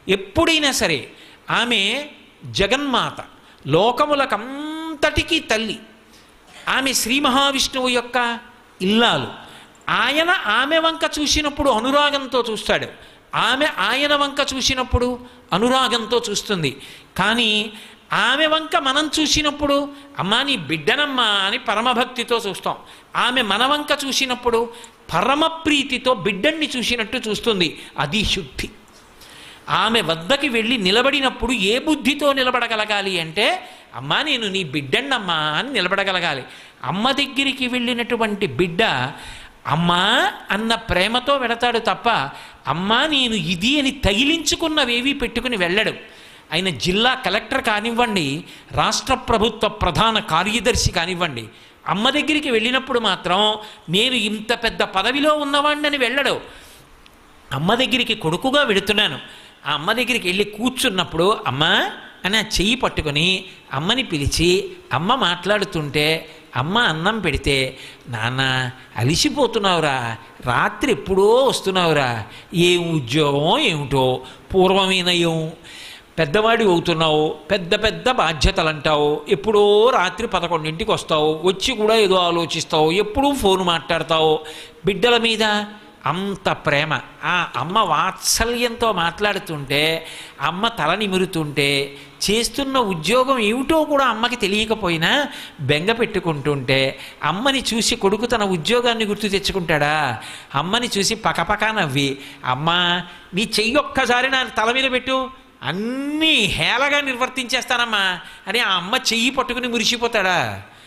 ఎప్పుడైనా సరే ఆమె జగన్మాత లోకములకంతటికీ తల్లి ఆమె శ్రీ మహావిష్ణువు యొక్క ఇల్లాలు ఆయన ఆమె వంక చూసినప్పుడు అనురాగంతో చూస్తాడు ఆమె ఆయన వంక చూసినప్పుడు అనురాగంతో చూస్తుంది కానీ ఆమె వంక మనం చూసినప్పుడు అమ్మా నీ బిడ్డనమ్మా అని పరమభక్తితో చూస్తాం ఆమె మన వంక చూసినప్పుడు పరమప్రీతితో బిడ్డన్ని చూసినట్టు చూస్తుంది అది శుద్ధి ఆమె వద్దకి వెళ్ళి నిలబడినప్పుడు ఏ బుద్ధితో నిలబడగలగాలి అంటే అమ్మా నేను నీ బిడ్డన్నమ్మా అని నిలబడగలగాలి అమ్మ దగ్గరికి వెళ్ళినటువంటి బిడ్డ అమ్మా అన్న ప్రేమతో వెడతాడు తప్ప అమ్మా నేను ఇది అని తగిలించుకున్నవేవి పెట్టుకుని వెళ్ళడు ఆయన జిల్లా కలెక్టర్ కానివ్వండి రాష్ట్ర ప్రభుత్వ ప్రధాన కార్యదర్శి కానివ్వండి అమ్మ దగ్గరికి వెళ్ళినప్పుడు మాత్రం నేను ఇంత పెద్ద పదవిలో ఉన్నవాడిని వెళ్ళడు అమ్మ దగ్గరికి కొడుకుగా వెడుతున్నాను ఆ అమ్మ దగ్గరికి వెళ్ళి కూర్చున్నప్పుడు అమ్మ అని ఆ చెయ్యి పట్టుకొని అమ్మని పిలిచి అమ్మ మాట్లాడుతుంటే అమ్మ అన్నం పెడితే నాన్న అలిసిపోతున్నావురా రాత్రి ఎప్పుడో వస్తున్నావురా ఏం ఉద్యోగం ఏమిటో పూర్వమేనయం పెద్దవాడి అవుతున్నావు పెద్ద పెద్ద బాధ్యతలు అంటావు ఎప్పుడో రాత్రి పదకొండింటికి వస్తావు వచ్చి కూడా ఏదో ఆలోచిస్తావు ఎప్పుడూ ఫోన్ మాట్లాడతావు బిడ్డల మీద అంత ప్రేమ ఆ అమ్మ వాత్సల్యంతో మాట్లాడుతుంటే అమ్మ తల నిమురుతుంటే చేస్తున్న ఉద్యోగం ఏమిటో కూడా అమ్మకి తెలియకపోయినా బెంగ పెట్టుకుంటుంటే అమ్మని చూసి కొడుకు తన ఉద్యోగాన్ని గుర్తు తెచ్చుకుంటాడా అమ్మని చూసి పకపక నవ్వి అమ్మ నీ చెయ్యి ఒక్కసారి నా తల మీద పెట్టు అన్నీ హేళగా నిర్వర్తించేస్తానమ్మా అని ఆ అమ్మ చెయ్యి పట్టుకుని మురిసిపోతాడా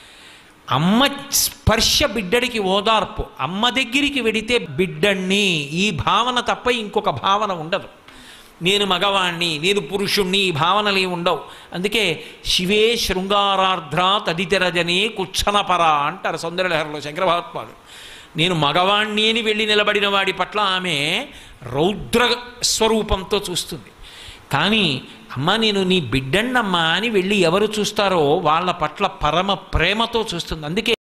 అమ్మ స్పర్శ బిడ్డడికి ఓదార్పు అమ్మ దగ్గరికి వెడితే బిడ్డణ్ణి ఈ భావన తప్ప ఇంకొక భావన ఉండదు నేను మగవాణ్ణి నేను పురుషుణ్ణి ఈ భావనలు ఏమి ఉండవు అందుకే శివే శృంగారార్ధ్ర తదితరజనే కుచ్చనపర అంటారు సౌందర్యలహరిలో శంకర భగవత్పాదు నేను మగవాణ్ణి అని వెళ్ళి నిలబడిన వాడి పట్ల ఆమె రౌద్ర స్వరూపంతో చూస్తుంది కానీ అమ్మ నేను నీ బిడ్డన్నమ్మా అని వెళ్ళి ఎవరు చూస్తారో వాళ్ళ పట్ల పరమ ప్రేమతో చూస్తుంది అందుకే